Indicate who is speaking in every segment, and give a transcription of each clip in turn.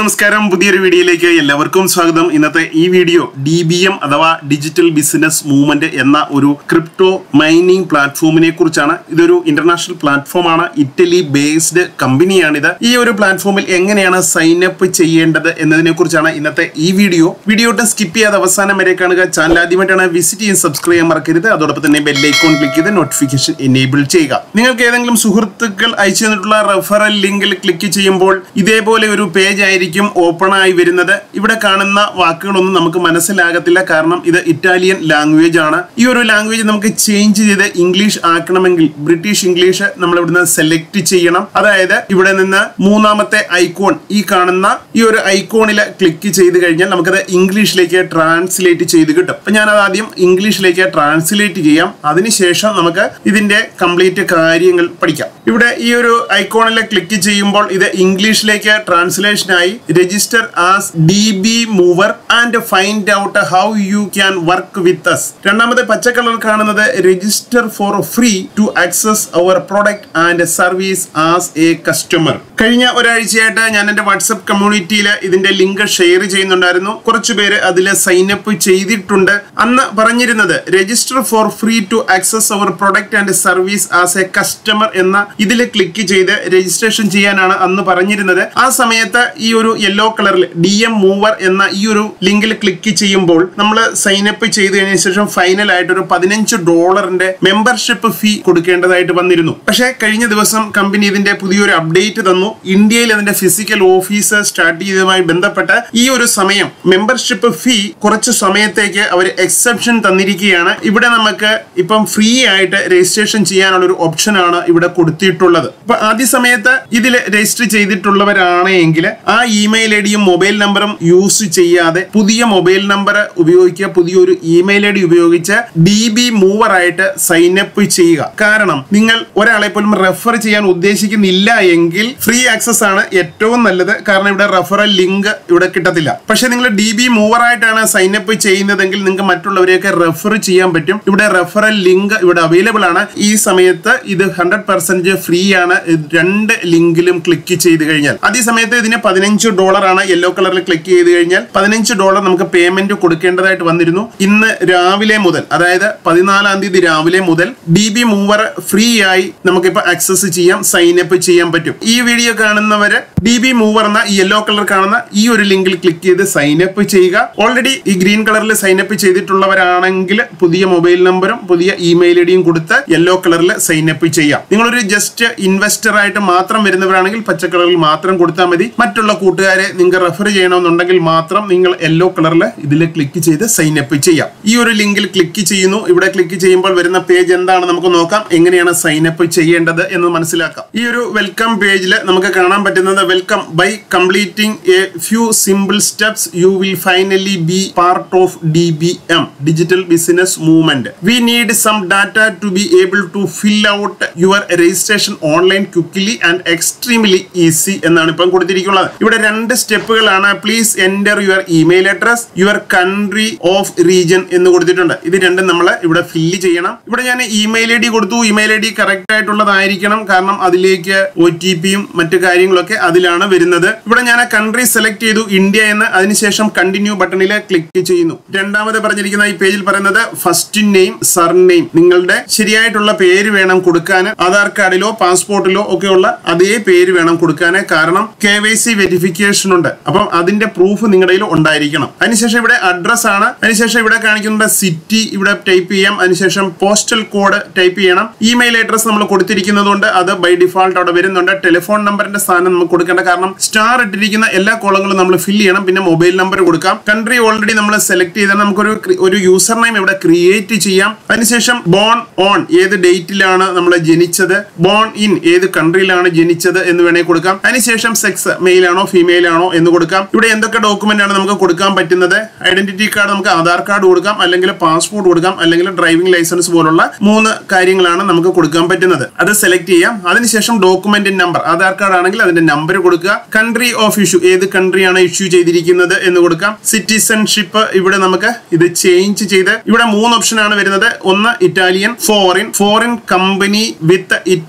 Speaker 1: നമസ്കാരം പുതിയൊരു വീഡിയോയിലേക്ക് എല്ലാവർക്കും സ്വാഗതം ഇന്നത്തെ ഈ വീഡിയോ ഡി ബി എം അഥവാ ഡിജിറ്റൽ ബിസിനസ് മൂവ്മെന്റ് എന്ന ഒരു ക്രിപ്റ്റോ മൈനിങ് പ്ലാറ്റ്ഫോമിനെ കുറിച്ചാണ് ഇതൊരു ഇന്റർനാഷണൽ പ്ലാറ്റ്ഫോം ആണ് ഇറ്റലി ബേസ്ഡ് കമ്പനിയാണിത് ഈ ഒരു പ്ലാറ്റ്ഫോമിൽ എങ്ങനെയാണ് സൈൻ അപ്പ് ചെയ്യേണ്ടത് എന്നതിനെ കുറിച്ചാണ് ഇന്നത്തെ ഈ വീഡിയോ വീഡിയോ ഒട്ടും സ്കിപ്പ് ചെയ്യാതെ അവസാനം വരെ കാണുക ചാനൽ ആദ്യമായിട്ടാണ് വിസിറ്റ് ചെയ്യാൻ സബ്സ്ക്രൈബ് ചെയ്യാൻ മറക്കരുത് അതോടൊപ്പം തന്നെ ബെല്ലൈക്കോൺ ക്ലിക്ക് ചെയ്ത് നോട്ടിഫിക്കേഷൻ എനേബിൾ ചെയ്യുക നിങ്ങൾക്ക് ഏതെങ്കിലും സുഹൃത്തുക്കൾ അയച്ചു തന്നിട്ടുള്ള റെഫറൽ ലിങ്കിൽ ക്ലിക്ക് ചെയ്യുമ്പോൾ ഇതേപോലെ ഒരു പേജ് ആയിരിക്കും ഓപ്പൺ ആയി വരുന്നത് ഇവിടെ കാണുന്ന വാക്കുകളൊന്നും നമുക്ക് മനസ്സിലാകത്തില്ല കാരണം ഇത് ഇറ്റാലിയൻ ലാംഗ്വേജ് ആണ് ഈ ഒരു ലാംഗ്വേജ് നമുക്ക് ചേഞ്ച് ചെയ്ത് ഇംഗ്ലീഷ് ആക്കണമെങ്കിൽ ബ്രിട്ടീഷ് ഇംഗ്ലീഷ് നമ്മൾ ഇവിടുന്ന് സെലക്ട് ചെയ്യണം അതായത് ഇവിടെ നിന്ന് മൂന്നാമത്തെ ഐക്കോൺ ഈ കാണുന്ന ഈ ഒരു ഐക്കോണിൽ ക്ലിക്ക് ചെയ്ത് കഴിഞ്ഞാൽ നമുക്കത് ഇംഗ്ലീഷിലേക്ക് ട്രാൻസ്ലേറ്റ് ചെയ്ത് കിട്ടും അപ്പൊ ഞാൻ അത് ആദ്യം ഇംഗ്ലീഷിലേക്ക് ട്രാൻസ്ലേറ്റ് ചെയ്യാം അതിനുശേഷം നമുക്ക് ഇതിന്റെ കംപ്ലീറ്റ് കാര്യങ്ങൾ പഠിക്കാം ഇവിടെ ഈ ഒരു ഐക്കോണിൽ ക്ലിക്ക് ചെയ്യുമ്പോൾ ഇത് ഇംഗ്ലീഷിലേക്ക് ട്രാൻസ്ലേഷനായി register as D B mover and find out how you can work with us രണ്ടാമത് പച്ച കളർ കാണുന്നത് register for free to access our product and service as a customer കഴിഞ്ഞ ഒരാഴ്ചയായിട്ട് ഞാൻ എന്റെ വാട്സപ്പ് കമ്മ്യൂണിറ്റിയിൽ ഇതിന്റെ ലിങ്ക് ഷെയർ ചെയ്യുന്നുണ്ടായിരുന്നു കുറച്ചു പേര് അതിൽ സൈൻ അപ്പ് ചെയ്തിട്ടുണ്ട് അന്ന് പറഞ്ഞിരുന്നത് register for free to access our product and service as a customer എന്ന ഇതിൽ ക്ലിക്ക് ചെയ്ത് രജിസ്ട്രേഷൻ ചെയ്യാനാണ് അന്ന് പറഞ്ഞിരുന്നത് ആ സമയത്ത് ഈ ഒരു യെല്ലോ കളറിൽ ഡി എം മൂവർ എന്ന ഈ ഒരു ലിങ്കിൽ ക്ലിക്ക് ചെയ്യുമ്പോൾ നമ്മൾ സൈൻ അപ്പ് ചെയ്ത് കഴിഞ്ഞ ശേഷം ഫൈനൽ ആയിട്ട് ഒരു പതിനഞ്ച് ഡോളറിന്റെ മെമ്പർഷിപ്പ് ഫീ കൊടുക്കേണ്ടതായിട്ട് വന്നിരുന്നു പക്ഷേ കഴിഞ്ഞ ദിവസം കമ്പനി ഇതിന്റെ പുതിയൊരു അപ്ഡേറ്റ് തന്നു ഇന്ത്യയിൽ അതിന്റെ ഫിസിക്കൽ ഓഫീസ് സ്റ്റാർട്ട് ചെയ്തതുമായി ബന്ധപ്പെട്ട് ഈ ഒരു സമയം മെമ്പർഷിപ്പ് ഫീ കുറച്ച് സമയത്തേക്ക് അവർ എക്സെപ്ഷൻ തന്നിരിക്കുകയാണ് ഇവിടെ നമുക്ക് ഇപ്പം ഫ്രീ ആയിട്ട് രജിസ്ട്രേഷൻ ചെയ്യാനുള്ള ഒരു ഓപ്ഷൻ ആണ് ഇവിടെ കൊടുത്തിട്ടുള്ളത് അപ്പൊ ആദ്യ സമയത്ത് ഇതിൽ രജിസ്റ്റർ ചെയ്തിട്ടുള്ളവരാണെങ്കിൽ ആ ഇമെയിൽ ഐ ഡിയും മൊബൈൽ നമ്പറും യൂസ് ചെയ്യാതെ പുതിയ മൊബൈൽ നമ്പർ ഉപയോഗിക്കുക പുതിയൊരു ഇമെയിൽ ഐ ഡി ഉപയോഗിച്ച് ഡി ബി മൂവർ ആയിട്ട് സൈൻ അപ്പ് ചെയ്യുക കാരണം നിങ്ങൾ ഒരാളെ പോലും റെഫർ ചെയ്യാൻ ഉദ്ദേശിക്കുന്നില്ല എങ്കിൽ ഫ്രീ ആക്സസ് ആണ് ഏറ്റവും നല്ലത് കാരണം ഇവിടെ റെഫറൽ ലിങ്ക് ഇവിടെ കിട്ടത്തില്ല പക്ഷെ നിങ്ങൾ ഡി ബി മൂവർ ആയിട്ടാണ് സൈൻ അപ്പ് ചെയ്യുന്നതെങ്കിൽ നിങ്ങൾക്ക് മറ്റുള്ളവരെയൊക്കെ റെഫർ ചെയ്യാൻ പറ്റും ഇവിടെ റെഫറൽ ലിങ്ക് ഇവിടെ അവൈലബിൾ ആണ് ഈ സമയത്ത് ഇത് ഹൺഡ്രഡ് പെർസെന്റ് ഫ്രീ ആണ് ഇത് രണ്ട് ലിങ്കിലും ക്ലിക്ക് ചെയ്ത് കഴിഞ്ഞാൽ അതേ സമയത്ത് ഇതിന് പതിനഞ്ച് ഡോളർ ആണ് യെല്ലോ കളറിൽ ക്ലിക്ക് ചെയ്ത് കഴിഞ്ഞാൽ പതിനഞ്ച് ഡോളർ നമുക്ക് പേയ്മെന്റ് കൊടുക്കേണ്ടതായിട്ട് വന്നിരുന്നു ഇന്ന് രാവിലെ മുതൽ അതായത് പതിനാലാം തീയതി രാവിലെ മുതൽ ഡി ബി മൂവർ ഫ്രീ ആയി നമുക്കിപ്പോ ആക്സസ് ചെയ്യാം സൈൻ അപ്പ് ചെയ്യാൻ പറ്റും ഈ വീഡിയോ കാണുന്നവര് ഡി ബി മൂവർ എന്ന ഈ യെല്ലോ കളർ കാണുന്ന ഈ ഒരു ലിങ്കിൽ ക്ലിക്ക് ചെയ്ത് സൈൻ അപ്പ് ചെയ്യുക ഓൾറെഡി ഈ ഗ്രീൻ കളറിൽ സൈൻ അപ്പ് ചെയ്തിട്ടുള്ളവരാണെങ്കിൽ പുതിയ മൊബൈൽ നമ്പറും പുതിയ ഇമെയിൽ ഐ ഡിയും കൊടുത്ത് യെല്ലോ കളറിൽ സൈൻ അപ്പ് ചെയ്യാം നിങ്ങളൊരു ജസ്റ്റ് ഇൻവെസ്റ്റർ ആയിട്ട് മാത്രം വരുന്നവരാണെങ്കിൽ പച്ച കളറിൽ മാത്രം കൊടുത്താൽ മതി മറ്റുള്ള കൂട്ടുകാരെ നിങ്ങൾക്ക് റെഫർ ചെയ്യണമെന്നുണ്ടെങ്കിൽ മാത്രം നിങ്ങൾ യെല്ലോ കളറിൽ ഇതിൽ ക്ലിക്ക് ചെയ്ത് സൈൻ അപ്പ് ചെയ്യാം ഈ ഒരു ലിങ്കിൽ ക്ലിക്ക് ചെയ്യുന്നു ഇവിടെ ക്ലിക്ക് ചെയ്യുമ്പോൾ വരുന്ന പേജ് എന്താണ് നമുക്ക് നോക്കാം എങ്ങനെയാണ് സൈൻ അപ്പ് ചെയ്യേണ്ടത് എന്ന് മനസ്സിലാക്കാം ഈ ഒരു വെൽക്കം പേജിൽ നമുക്ക് കാണാൻ പറ്റുന്നത് welcome by completing a few simple steps you will finally be part of D B M digital business movement we need some data to be able to fill out your registration online quickly and extremely easy എന്നാണ് ഇപ്പം കൊടുത്തിരിക്കുന്നത് ഇവിടെ രണ്ട് സ്റ്റെപ്പുകളാണ് please enter your email address your country of region എന്ന് കൊടുത്തിട്ടുണ്ട് ഇത് രണ്ടും നമ്മൾ ഇവിടെ ഫില്ല് ചെയ്യണം ഇവിടെ ഞാൻ ഇമെയിൽ ഐ ഡി കൊടുത്തു ഇമെയിൽ ഐ ഡി കറക്റ്റ് ആയിട്ടുള്ളതായിരിക്കണം കാരണം അതിലേക്ക് ഒ ടി പിയും മറ്റു കാര്യങ്ങളൊക്കെ അതിലാണ് വരുന്നത് ഇവിടെ ഞാൻ കൺട്രി സെലക്ട് ചെയ്തു ഇന്ത്യ എന്ന് അതിനുശേഷം കണ്ടിന്യൂ ബട്ടണിൽ ക്ലിക്ക് ചെയ്യുന്നു രണ്ടാമത് പറഞ്ഞിരിക്കുന്ന ഈ പേജിൽ പറയുന്നത് ഫസ്റ്റ് നെയിം സർ നെയിം നിങ്ങളുടെ ശരിയായിട്ടുള്ള പേര് വേണം കൊടുക്കാൻ ആധാർ കാർഡിലോ പാസ്പോർട്ടിലോ ഒക്കെ ഉള്ള അതേ പേര് വേണം കൊടുക്കാൻ കാരണം കെ വൈ സി വെരിഫിക്കേഷൻ ഉണ്ട് അപ്പം അതിന്റെ പ്രൂഫ് നിങ്ങളുടെ കയ്യിൽ ഉണ്ടായിരിക്കണം അതിനുശേഷം ഇവിടെ അഡ്രസ് ആണ് അതിനുശേഷം ഇവിടെ കാണിക്കുന്ന സിറ്റി ഇവിടെ ടൈപ്പ് ചെയ്യാം അതിനുശേഷം പോസ്റ്റൽ കോഡ് ടൈപ്പ് ചെയ്യണം ഇമെയിൽ അഡ്രസ് നമ്മൾ കൊടുത്തിരിക്കുന്നതുകൊണ്ട് അത് ബൈ ഡിഫാൾട്ട് അവിടെ വരുന്നുണ്ട് ടെലിഫോൺ നമ്പറിന്റെ സ്ഥാനം നമുക്ക് കൊടുക്കേണ്ട കാരണം സ്റ്റാർ ഇട്ടിരിക്കുന്ന എല്ലാ കോളങ്ങളും നമ്മൾ ഫില്ല് ചെയ്യണം പിന്നെ മൊബൈൽ നമ്പർ കൊടുക്കാം കൺട്രി ഓൾറെഡി നമ്മൾ സെലക്ട് ചെയ്താൽ നമുക്കൊരു ക്രി- ഒരു യൂസർ നെയിം ഇവിടെ ക്രിയേറ്റ് ചെയ്യാം അതിനുശേഷം ബോൺ ഓൺ ഏത് ഡേറ്റിലാണ് നമ്മൾ ജനിച്ചത് ബോൺ ഇൻ ഏത് കൺട്രിയിലാണ് ജനിച്ചത് എന്ന് വേണേൽ കൊടുക്കാം അതിനുശേഷം സെക്സ് മെയിൽ ആണോ ഫീമെയിൽ ആണോ എന്ന് കൊടുക്കാം ഇവിടെ എന്തൊക്കെ ഡോക്യുമെന്റ് ആണ് നമുക്ക് കൊടുക്കാൻ പറ്റുന്നത് ഐഡന്റിറ്റി കാർഡ് നമുക്ക് ആധാർ കാർഡ് കൊടുക്കാം അല്ലെങ്കിൽ പാസ്പോർട്ട് കൊടുക്കാം അല്ലെങ്കിൽ ഡ്രൈവിംഗ് ലൈസൻസ് പോലുള്ള മൂന്ന് കാര്യങ്ങളാണ് നമുക്ക് കൊടുക്കാൻ പറ്റുന്നത് അത് സെലക്ട് ചെയ്യാം അതിനുശേഷം ഡോക്യുമെന്റ് നമ്പർ ആധാർ കാർഡ് ആണെങ്കിൽ അതിന്റെ നമ്പർ കൊടുക്കുക കൺട്രി ഓഫ് ഇഷ്യൂ ഏത് കൺട്രിയാണ് ഇഷ്യൂ ചെയ്തിരിക്കുന്നത് എന്ന് കൊടുക്കാം സിറ്റിസൺഷിപ്പ് ഇവിടെ നമുക്ക് ഇത് ചേഞ്ച് ചെയ്ത് ഇവിടെ മൂന്ന് ഓപ്ഷൻ ആണ് വരുന്നത് ഒന്ന് Italian foreign foreign company with Italian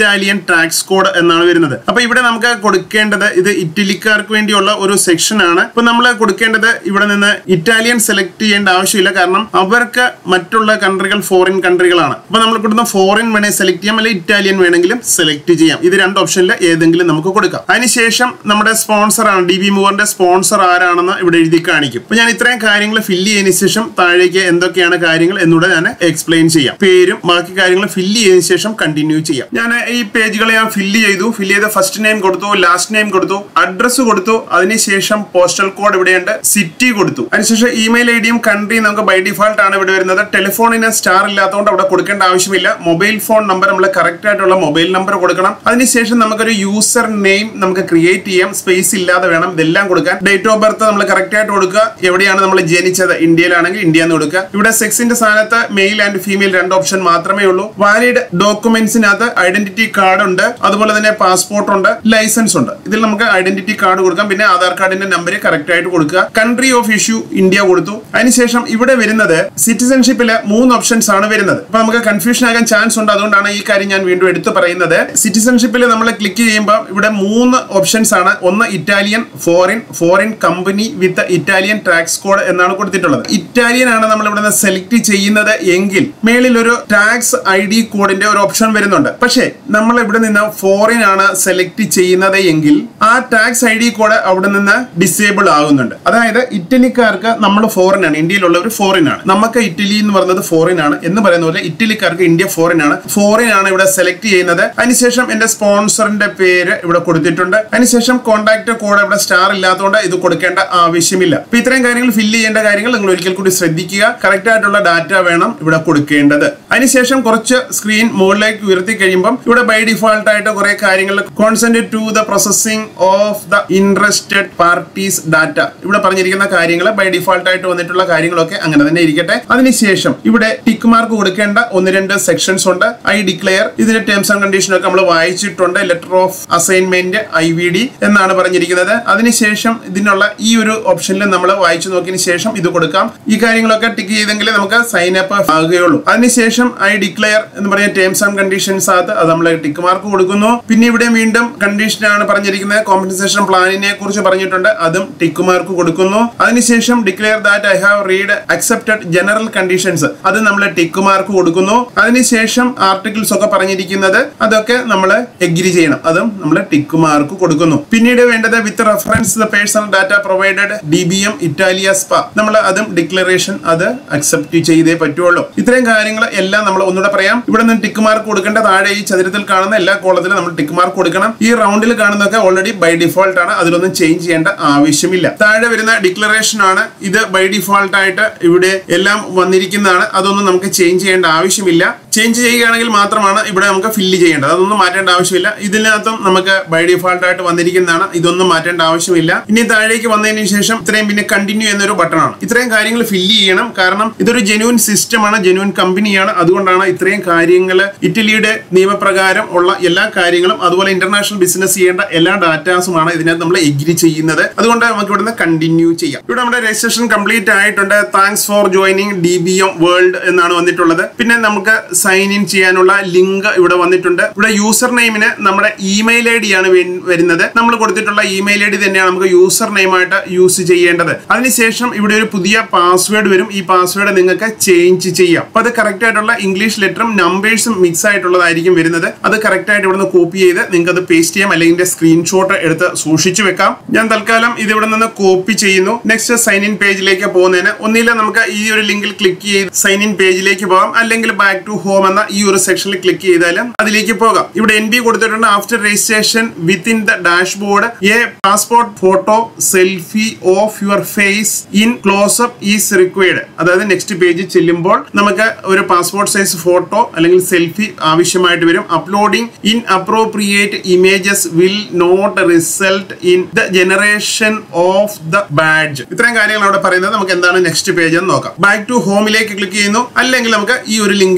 Speaker 1: Italian tax code എന്നാണ് വരുന്നത് അപ്പൊ ഇവിടെ നമുക്ക് കൊടുക്കേണ്ടത് ഇത് ഇറ്റലിക്കാർക്ക് വേണ്ടിയുള്ള ഒരു സെക്ഷൻ ആണ് ഇപ്പൊ നമ്മൾ കൊടുക്കേണ്ടത് ഇവിടെ നിന്ന് ഇറ്റാലിയൻ സെലക്ട് ചെയ്യേണ്ട ആവശ്യമില്ല കാരണം അവർക്ക് മറ്റുള്ള കൺട്രികൾ ഫോറിൻ കൺട്രികളാണ് അപ്പൊ നമ്മൾ കൊടുക്കുന്ന ഫോറിൻ വേണേ സെലക്ട് ചെയ്യാം അല്ലെങ്കിൽ ഇറ്റാലിയൻ വേണമെങ്കിലും സെലക്ട് ചെയ്യാം ഇത് രണ്ട് ഓപ്ഷനിൽ ഏതെങ്കിലും നമുക്ക് കൊടുക്കാം അതിനുശേഷം നമ്മുടെ സ്പോൺസർ ആണ് ഡി ബി മൂവറിന്റെ സ്പോൺസർ ആരാണെന്ന് ഇവിടെ എഴുതി കാണിക്കും അപ്പൊ ഞാൻ ഇത്രയും കാര്യങ്ങൾ ഫില്ല് ചെയ്തതിനു ശേഷം താഴേക്ക് എന്തൊക്കെയാണ് കാര്യങ്ങൾ എന്നൂടെ ഞാൻ എക്സ്പ്ലെയിൻ ചെയ്യാം പേരും ബാക്കി കാര്യങ്ങൾ ഫില്ല് ചെയ്തതിനു ശേഷം കണ്ടിന്യൂ ചെയ്യാം ഞാൻ ഈ പേജുകൾ ഞാൻ ഫില്ല് ചെയ്തു ഫില്ല് ചെയ്ത ഫസ്റ്റ് നെയിം കൊടുത്തു ലാസ്റ്റ് നെയിം കൊടുത്തു അഡ്രസ്സ് കൊടുത്തു അതിനുശേഷം പോസ്റ്റൽ കോഡ് ഇവിടെയുണ്ട് സിറ്റി കൊടുത്തു അതിനുശേഷം ഇമെയിൽ ഐ ഡിയും കൺട്രി നമുക്ക് ബൈ ഡിഫാൾട്ട് ആണ് ഇവിടെ വരുന്നത് ടെലിഫോണിന് സ്റ്റാർ ഇല്ലാത്തതുകൊണ്ട് അവിടെ കൊടുക്കേണ്ട ആവശ്യമില്ല മൊബൈൽ ഫോൺ നമ്പർ നമ്മൾ കറക്റ്റ് ആയിട്ടുള്ള മൊബൈൽ നമ്പർ കൊടുക്കണം അതിനുശേഷം നമുക്കൊരു യൂസർ നെയിം നമുക്ക് ക്രിയേറ്റ് ചെയ്യാം സ്പേസ് ഇല്ലാതെ വേണം ഇതെല്ലാം കൊടുക്കാൻ ഡേറ്റ് ഓഫ് ബർത്ത് നമ്മൾ കറക്റ്റ് ആയിട്ട് കൊടുക്കുക എവിടെയാണ് നമ്മൾ ജനിച്ചത് ഇന്ത്യയിലാണെങ്കിൽ ഇന്ത്യ എന്ന് കൊടുക്കുക ഇവിടെ സെക്സിന്റെ സ്ഥാനത്ത് മെയിൽ ആൻഡ് ഫീമെയിൽ രണ്ട് ഓപ്ഷൻ മാത്രമേ ഉള്ളൂ വാലിഡ് ഡോക്യുമെന്റ്സിനകത്ത് ഐഡന്റിറ്റി കാർഡ് ഉണ്ട് അതുപോലെ തന്നെ പാസ്പോർട്ട് ഉണ്ട് ലൈസൻസ് ഉണ്ട് ഇതിൽ നമുക്ക് ഐഡന്റിറ്റി കാർഡ് കൊടുക്കാം പിന്നെ ആധാർ കാർഡിന്റെ നമ്പർ കറക്റ്റ് ആയിട്ട് കൊടുക്കുക കൺട്രി ഓഫ് ഇഷ്യൂ ഇന്ത്യ കൊടുത്തു അതിനുശേഷം ഇവിടെ വരുന്നത് സിറ്റിസൺഷിപ്പില് മൂന്ന് ഓപ്ഷൻസ് ആണ് വരുന്നത് അപ്പൊ നമുക്ക് കൺഫ്യൂഷൻ ആകാൻ ചാൻസ് ഉണ്ട് അതുകൊണ്ടാണ് ഈ കാര്യം ഞാൻ വീണ്ടും എടുത്തു പറയുന്നത് സിറ്റിസൺഷിപ്പിൽ നമ്മൾ ക്ലിക്ക് ചെയ്യുമ്പോൾ ഇവിടെ മൂന്ന് ഓപ്ഷൻസ് ആണ് ഒന്ന് Italian foreign foreign company with Italian tax code എന്നാണ് കൊടുത്തിട്ടുള്ളത് ഇറ്റാലിയൻ ആണ് നമ്മൾ ഇവിടെ നിന്ന് സെലക്ട് ചെയ്യുന്നത് എങ്കിൽ മേളിൽ ഒരു ടാക്സ് ഐ ഡി കോഡിന്റെ ഒരു ഓപ്ഷൻ വരുന്നുണ്ട് പക്ഷേ നമ്മൾ ഇവിടെ നിന്ന് ഫോറിൻ ആണ് സെലക്ട് ചെയ്യുന്നത് എങ്കിൽ ആ ടാക്സ് ഐ ഡി കോഡ് അവിടെ നിന്ന് ഡിസേബിൾ ആകുന്നുണ്ട് അതായത് ഇറ്റലിക്കാർക്ക് നമ്മൾ ഫോറിൻ ആണ് ഇന്ത്യയിലുള്ള ഒരു ഫോറിൻ ആണ് നമുക്ക് ഇറ്റലി എന്ന് പറയുന്നത് ഫോറിൻ ആണ് എന്ന് പറയുന്ന പോലെ ഇറ്റലിക്കാർക്ക് ഇന്ത്യ ഫോറിൻ ആണ് ഫോറിൻ ആണ് ഇവിടെ സെലക്ട് ചെയ്യുന്നത് അതിനുശേഷം എന്റെ സ്പോൺസറിന്റെ പേര് ഇവിടെ കൊടുത്തിട്ടുണ്ട് അതിനുശേഷം കോൺടാക്ട് കോഡ് ഇവിടെ സ്റ്റാർ ഇല്ലാത്തതുകൊണ്ട് ഇത് കൊടുക്കേണ്ട ആവശ്യമില്ല അപ്പൊ ഇത്രയും കാര്യങ്ങൾ ഫില്ല് ചെയ്യേണ്ട കാര്യങ്ങൾ നിങ്ങൾ ഒരിക്കൽ കൂടി ശ്രദ്ധിക്കുക കറക്റ്റ് ആയിട്ടുള്ള ഡാറ്റ വേണം ഇവിടെ കൊടുക്കേണ്ടത് അതിനുശേഷം കുറച്ച് സ്ക്രീൻ മുകളിലേക്ക് ഉയർത്തി കഴിയുമ്പോൾ ഇവിടെ ബൈ ഡിഫോൾട്ട് ആയിട്ട് കുറെ കാര്യങ്ങൾ consent to the processing of the interested parties data ഇവിടെ പറഞ്ഞിരിക്കുന്ന കാര്യങ്ങൾ ബൈ ഡിഫോൾട്ട് ആയിട്ട് വന്നിട്ടുള്ള കാര്യങ്ങളൊക്കെ അങ്ങനെ തന്നെ ഇരിക്കട്ടെ അതിനുശേഷം ഇവിടെ ടിക്ക് മാർക്ക് കൊടുക്കേണ്ട ഒന്ന് രണ്ട് സെക്ഷൻസ് ഉണ്ട് ഐ ഡിക്ലെയർ ഇതിന്റെ ടേംസ് ആൻഡ് കണ്ടീഷൻ ഒക്കെ നമ്മൾ വായിച്ചിട്ടുണ്ട് letter of assignment I V D എന്നാണ് പറഞ്ഞിരിക്കുന്നത് അതിനുശേഷം ഇതിനുള്ള ഈ ഒരു ഓപ്ഷനിൽ നമ്മൾ വായിച്ചു നോക്കിയതിന് ശേഷം ഇത് കൊടുക്കാം ഈ കാര്യങ്ങളൊക്കെ ടിക്ക് ചെയ്തെങ്കിൽ നമുക്ക് സൈൻ അപ്പ് ആകുകയുള്ളൂ അതിനുശേഷം ഐ ഡിക്ലെയർ എന്ന് പറഞ്ഞ ടേംസ് ആൻഡ് കണ്ടീഷൻസ് അകത്ത് അത് നമ്മൾ ടിക്ക് മാർക്ക് കൊടുക്കുന്നു പിന്നെ ഇവിടെ വീണ്ടും കണ്ടീഷൻ ആണ് പറഞ്ഞിരിക്കുന്നത് കോമ്പൻസേഷൻ പ്ലാനിനെ കുറിച്ച് പറഞ്ഞിട്ടുണ്ട് അതും ടിക്ക് മാർക്ക് കൊടുക്കുന്നു അതിനുശേഷം declare that I have read accepted general conditions അത് നമ്മൾ ടിക്ക് മാർക്ക് കൊടുക്കുന്നു അതിനുശേഷം ആർട്ടിക്കിൾസ് ഒക്കെ പറഞ്ഞിരിക്കുന്നത് അതൊക്കെ നമ്മൾ എഗ്രി ചെയ്യണം അതും നമ്മൾ ടിക്ക് മാർക്ക് കൊടുക്കുന്നു പിന്നീട് വേണ്ടത് with reference the personal data provided D B M Italia സ്പ നമ്മൾ അതും ഡിക്ലറേഷൻ അത് അക്സെപ്റ്റ് ചെയ്തേ പറ്റുള്ളൂ ഇത്രയും കാര്യങ്ങൾ എല്ലാം നമ്മൾ ഒന്നുകൂടെ പറയാം ഇവിടെ നിന്ന് ടിക്ക് മാർക്ക് കൊടുക്കേണ്ട താഴെ ഈ ചതുരത്തിൽ കാണുന്ന എല്ലാ കോളത്തിലും നമ്മൾ ടിക്ക് മാർക്ക് കൊടുക്കണം ഈ റൗണ്ടിൽ കാണുന്നതൊക്കെ ഓൾറെഡി ബൈ ഡിഫോൾട്ട് ആണ് അതിലൊന്നും ചേഞ്ച് ചെയ്യേണ്ട ആവശ്യമില്ല താഴെ വരുന്ന ഡിക്ലറേഷൻ ആണ് ഇത് ബൈ ഡിഫോൾട്ട് ആയിട്ട് ഇവിടെ എല്ലാം വന്നിരിക്കുന്നതാണ് അതൊന്നും നമുക്ക് ചേഞ്ച് ചെയ്യേണ്ട ആവശ്യമില്ല ചേഞ്ച് ചെയ്യുകയാണെങ്കിൽ മാത്രമാണ് ഇവിടെ നമുക്ക് ഫില്ല് ചെയ്യേണ്ടത് അതൊന്നും മാറ്റേണ്ട ആവശ്യമില്ല ഇതിനകത്തും നമുക്ക് ബൈ ഡിഫോൾട്ട് ആയിട്ട് വന്നിരിക്കുന്നതാണ് ഇതൊന്നും മാറ്റേണ്ട ആവശ്യമില്ല ഇനി താഴേക്ക് വന്നതിന് ശേഷം ഇത്രയും പിന്നെ കണ്ടിന്യൂ എന്നൊരു ബട്ടണാണ് ഇത്രയും കാര്യങ്ങൾ ഫില്ല് ചെയ്യണം കാരണം ഇതൊരു ജെന്യൂൻ സിസ്റ്റമാണ് ജെന്യൂൻ കമ്പനിയാണ് അതുകൊണ്ടാണ് ഇത്രയും കാര്യങ്ങൾ ഇറ്റലിയുടെ നിയമപ്രകാരം ഉള്ള എല്ലാ കാര്യങ്ങളും അതുപോലെ ഇന്റർനാഷണൽ ബിസിനസ് ചെയ്യേണ്ട എല്ലാ ഡാറ്റാസുമാണ് ഇതിനകത്ത് നമ്മൾ എഗ്രി ചെയ്യുന്നത് അതുകൊണ്ട് നമുക്ക് ഇവിടുന്ന് കണ്ടിന്യൂ ചെയ്യാം ഇവിടെ നമ്മുടെ രജിസ്ട്രേഷൻ കംപ്ലീറ്റ് ആയിട്ടുണ്ട് thanks for joining D B M world എന്നാണ് വന്നിട്ടുള്ളത് പിന്നെ നമുക്ക് സൈൻ ഇൻ ചെയ്യാനുള്ള ലിങ്ക് ഇവിടെ വന്നിട്ടുണ്ട് ഇവിടെ യൂസർ നെയിമിന് നമ്മുടെ ഇമെയിൽ ഐ ഡി ആണ് വേ- വരുന്നത് നമ്മൾ കൊടുത്തിട്ടുള്ള ഇമെയിൽ ഐ ഡി തന്നെയാണ് നമുക്ക് യൂസർ നെയിമായിട്ട് യൂസ് ചെയ്യേണ്ടത് അതിനുശേഷം ഇവിടെ ഒരു പുതിയ പാസ്വേഡ് വരും ഈ പാസ്വേഡ് നിങ്ങൾക്ക് ചേഞ്ച് ചെയ്യാം അപ്പൊ അത് കറക്റ്റ് ആയിട്ടുള്ള ഇംഗ്ലീഷ് ലെറ്ററും നമ്പേഴ്സും മിക്സ് ആയിട്ടുള്ളതായിരിക്കും വരുന്നത് അത് കറക്റ്റ് ആയിട്ട് ഇവിടുന്ന് കോപ്പി ചെയ്ത് നിങ്ങൾക്ക് അത് പേസ്റ്റ് ചെയ്യാം അല്ലെങ്കിൽ സ്ക്രീൻഷോട്ട് എടുത്ത് സൂക്ഷിച്ചു വെക്കാം ഞാൻ തൽക്കാലം ഇത് ഇവിടെ നിന്ന് കോപ്പി ചെയ്യുന്നു നെക്സ്റ്റ് സൈൻ ഇൻ പേജിലേക്ക് പോകുന്നതിന് ഒന്നില്ല നമുക്ക് ഈ ഒരു ലിങ്കിൽ ക്ലിക്ക് ചെയ്ത് സൈൻ ഇൻ പേജിലേക്ക് പോകാം അല്ലെങ്കിൽ ബാക്ക് ടു ഹോം എന്ന ഈ ഒരു സെക്ഷനിൽ ക്ലിക്ക് ചെയ്താലും അതിലേക്ക് പോകാം ഇവിടെ എൻ ബി കൊടുത്തിട്ടുണ്ട് after registration within the dashboard a passport photo selfie of your face in close up is required അതായത് നെക്സ്റ്റ് പേജിൽ ചെല്ലുമ്പോൾ നമുക്ക് ഒരു പാസ്പോർട്ട് സൈസ് ഫോട്ടോ അല്ലെങ്കിൽ സെൽഫി ആവശ്യമായിട്ട് വരും uploading in appropriate images will not result in the generation of the badge ഇത്രയും കാര്യങ്ങൾ അവിടെ പറയുന്നത് നമുക്ക് എന്താണ് നെക്സ്റ്റ് പേജ് എന്ന് നോക്കാം ബാക്ക് ടു ഹോമിലേക്ക് ക്ലിക്ക് ചെയ്യുന്നു അല്ലെങ്കിൽ നമുക്ക് ഈ ഒരു ലിങ്കിൽ വേണമെങ്കിൽ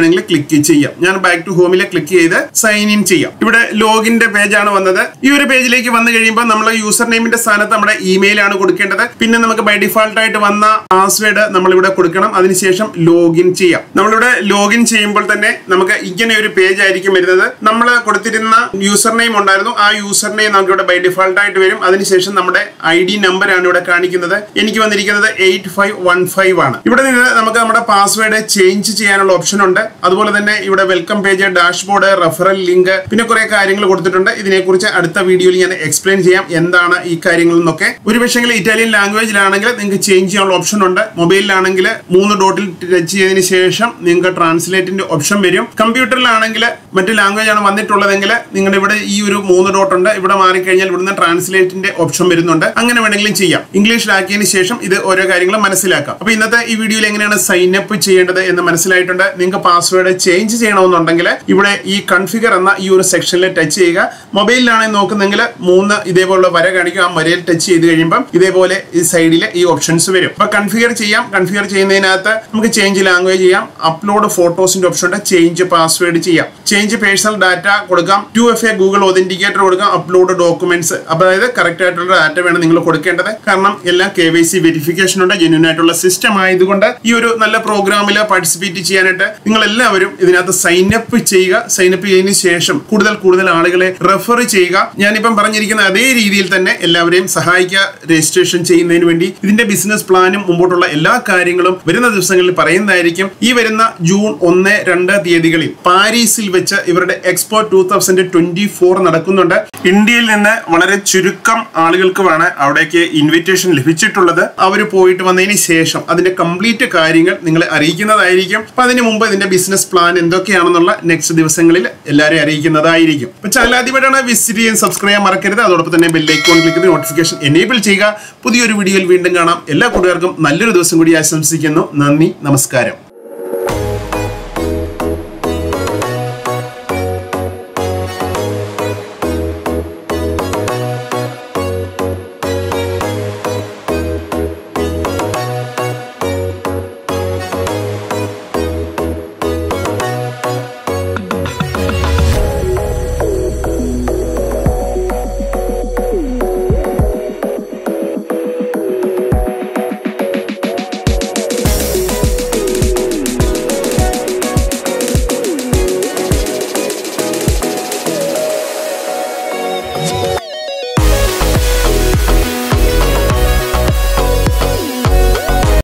Speaker 1: വേണമെങ്കിൽ ക്ലിക്ക് ചെയ്യാം ഞാൻ ബാക്ക് ടു ഹോമിലെ ക്ലിക്ക് ചെയ്ത് സൈൻ ഇൻ ചെയ്യാം ഇവിടെ ലോഗിന്റെ പേജ് ആണ് വന്നത് ഈ ഒരു പേജിലേക്ക് വന്നു കഴിയുമ്പോൾ നമ്മൾ യൂസർ നെയിമിന്റെ സ്ഥാനത്ത് നമ്മുടെ ഇമെയിൽ ആണ് കൊടുക്കേണ്ടത് പിന്നെ നമുക്ക് ബൈ ഡിഫാൾട്ട് ആയിട്ട് വന്ന പാസ്വേഡ് നമ്മൾ ഇവിടെ കൊടുക്കണം അതിനുശേഷം ലോഗിൻ ചെയ്യാം നമ്മളിവിടെ ലോഗിൻ ചെയ്യുമ്പോൾ തന്നെ നമുക്ക് ഇങ്ങനെ ഒരു പേജ് ആയിരിക്കും വരുന്നത് നമ്മൾ കൊടുത്തിരുന്ന യൂസർ നെയിം ഉണ്ടായിരുന്നു ആ യൂസർ നെയിം നമുക്ക് ഇവിടെ ബൈ ഡിഫാൾട്ട് ആയിട്ട് വരും അതിനുശേഷം നമ്മുടെ ഐ ഡി നമ്പർ ആണ് ഇവിടെ കാണിക്കുന്നത് എനിക്ക് വന്നിരിക്കുന്നത് എയ്റ്റ് ഫൈവ് വൺ ഫൈവ് ആണ് ഇവിടെ നിന്ന് നമുക്ക് നമ്മുടെ പാസ്വേഡ് ചേഞ്ച് ചെയ്യാനുള്ള ഓപ്ഷൻ ഉണ്ട് അതുപോലെ തന്നെ ഇവിടെ welcome page dashboard referral link പിന്നെ കുറെ കാര്യങ്ങൾ കൊടുത്തിട്ടുണ്ട് ഇതിനെക്കുറിച്ച് അടുത്ത വീഡിയോയിൽ ഞാൻ എക്സ്പ്ലെയിൻ ചെയ്യാം എന്താണ് ഈ കാര്യങ്ങൾ എന്നൊക്കെ ഒരു പക്ഷേ ഇറ്റാലിയൻ ലാംഗ്വേജിലാണെങ്കിൽ നിങ്ങൾക്ക് ചേഞ്ച് ചെയ്യാനുള്ള ഓപ്ഷൻ ഉണ്ട് മൊബൈലിലാണെങ്കിൽ മൂന്ന് ഡോട്ടിൽ ടച്ച് ചെയ്തതിന് ശേഷം നിങ്ങൾക്ക് ട്രാൻസ്ലേറ്റിന്റെ ഓപ്ഷൻ വരും കമ്പ്യൂട്ടറിലാണെങ്കിൽ മറ്റു ലാംഗ്വേജ് ആണ് വന്നിട്ടുള്ളതെങ്കിൽ നിങ്ങളുടെ ഇവിടെ ഈ ഒരു മൂന്ന് ഡോട്ട് ഉണ്ട് ഇവിടെ മാറിക്കഴിഞ്ഞാൽ ഇവിടുന്ന് ട്രാൻസ്ലേറ്റിന്റെ ഓപ്ഷൻ വരുന്നുണ്ട് അങ്ങനെ വേണമെങ്കിലും ചെയ്യാം ഇംഗ്ലീഷിലാക്കിയതിന് ശേഷം ഇത് ഓരോ കാര്യങ്ങളും മനസ്സിലാക്കാം അപ്പൊ ഇന്നത്തെ ഈ വീഡിയോയിൽ എങ്ങനെയാണ് സൈൻ അപ്പ് ചെയ്യേണ്ടത് എന്ന് മനസ്സിലായിട്ടുണ്ട് നിങ്ങൾക്ക് പാസ്വേഡ് ചേഞ്ച് ചെയ്യണമെന്നുണ്ടെങ്കിൽ ഇവിടെ ഈ കൺഫിഗർ എന്ന ഈ ഒരു സെക്ഷനിൽ ടച്ച് ചെയ്യുക മൊബൈലിലാണെങ്കിൽ നോക്കുന്നെങ്കിൽ മൂന്ന് ഇതേപോലുള്ള വര കാണിക്കും ആ വരയിൽ ടച്ച് ചെയ്ത് കഴിയുമ്പോൾ ഇതേപോലെ ഈ സൈഡിൽ ഈ ഓപ്ഷൻസ് വരും അപ്പൊ കൺഫിഗർ ചെയ്യാം കൺഫിഗർ ചെയ്യുന്നതിനകത്ത് നമുക്ക് ചേഞ്ച് ലാംഗ്വേജ് ചെയ്യാം അപ്ലോഡ് ഫോട്ടോസിന്റെ ഓപ്ഷൻ ഉണ്ട് ചേഞ്ച് പാസ്വേഡ് ചെയ്യാം ചേഞ്ച് പേഴ്സണൽ ഡാറ്റ കൊടുക്കാം two F A Google authenticator കൊടുക്കാം അപ്ലോഡ് ഡോക്യുമെന്റ്സ് അതായത് കറക്റ്റ് ആയിട്ടുള്ള ഡാറ്റ വേണം നിങ്ങൾ കൊടുക്കേണ്ടത് കാരണം എല്ലാം കെ വൈ സി വെരിഫിക്കേഷൻ ഉണ്ട് ജെന്യൂൻ ആയിട്ടുള്ള സിസ്റ്റം ആയതുകൊണ്ട് ഈ ഒരു നല്ല പ്രോഗ്രാമിൽ പാർട്ടിസിപ്പേറ്റ് ചെയ്യാനായിട്ട് നിങ്ങൾ എല്ലാവരും ഇതിനകത്ത് സൈൻ അപ്പ് ചെയ്യുക സൈൻ അപ്പ് ചെയ്തതിനു ശേഷം കൂടുതൽ കൂടുതൽ ആളുകളെ റെഫർ ചെയ്യുക ഞാനിപ്പം പറഞ്ഞിരിക്കുന്ന അതേ രീതിയിൽ തന്നെ എല്ലാവരെയും സഹായിക്കുക രജിസ്ട്രേഷൻ ചെയ്യുന്നതിന് വേണ്ടി ഇതിന്റെ ബിസിനസ് പ്ലാനും മുമ്പോട്ടുള്ള എല്ലാ കാര്യങ്ങളും വരുന്ന ദിവസങ്ങളിൽ പറയുന്നതായിരിക്കും ഈ വരുന്ന ജൂൺ ഒന്ന് രണ്ട് തീയതികളിൽ പാരീസിൽ വെച്ച് ഇവരുടെ expo two thousand twenty four നടക്കുന്നുണ്ട് ഇന്ത്യയിൽ നിന്ന് വളരെ ചുരുക്കം ആളുകൾക്കുമാണ് അവിടേക്ക് ഇൻവിറ്റേഷൻ ലഭിച്ചിട്ടുള്ളത് അവർ പോയിട്ട് വന്നതിന് ശേഷം അതിന്റെ കംപ്ലീറ്റ് കാര്യങ്ങൾ നിങ്ങളെ അറിയിക്കുന്നതായിരിക്കും അപ്പൊ അതിന് മുമ്പ് ഇതിന്റെ ബിസിനസ് പ്ലാൻ എന്തൊക്കെയാണെന്നുള്ള നെക്സ്റ്റ് ദിവസങ്ങളിൽ എല്ലാവരെയും അറിയിക്കുന്നതായിരിക്കും അപ്പൊ ചാനൽ ആദ്യമായിട്ടാണ് വിസിറ്റ് ചെയ്യാൻ സബ്സ്ക്രൈബ് ചെയ്യാൻ മറക്കരുത് അതോടൊപ്പം തന്നെ ബെല്ലൈക്കോൺ ക്ലിക്ക് ചെയ്ത് നോട്ടിഫിക്കേഷൻ എനേബിൾ ചെയ്യുക പുതിയൊരു വീഡിയോയിൽ വീണ്ടും കാണാം എല്ലാ കൂട്ടുകാർക്കും നല്ലൊരു ദിവസം കൂടി ആശംസിക്കുന്നു നന്ദി നമസ്കാരം